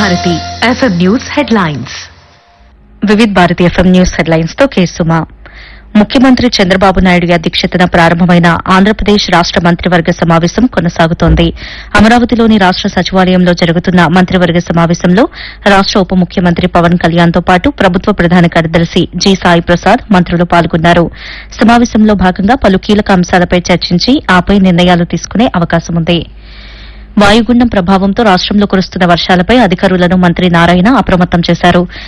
Bharati FM news headlines Vividh Bharati FM news headlines తో కేసుమా ముఖ్యమంత్రి చంద్రబాబు నాయుడు అధ్యక్షతన ప్రారంభమైన ఆంధ్రప్రదేశ్ రాష్ట మంత్రివర్గ సమావేశం కొనసాగుతోంది అమరావతిలోని రాష్ట సచివాలయంలో జరుగుతున్న మంత్రివర్గ సమావేశంలో రాష్ట ఉప ముఖ్యమంత్రి పవన్ కళ్యాణ్ తో పాటు ప్రభుత్వ ప్రధాన కార్యదర్శి జి సాయి ప్రసాద్ మంత్రులు పాల్గొన్నారు సమావేశంలో భాగంగా పలు కీలక అంశాలపై చర్చించి ఆపై నిర్ణయాలు తీసుకునే అవకాశముంది వాయుగుండం ప్రభావంతో రాష్టంలో కురుస్తున్న వర్షాలపై అధికారులను మంత్రి నారాయణ అప్రమత్తం చేశారు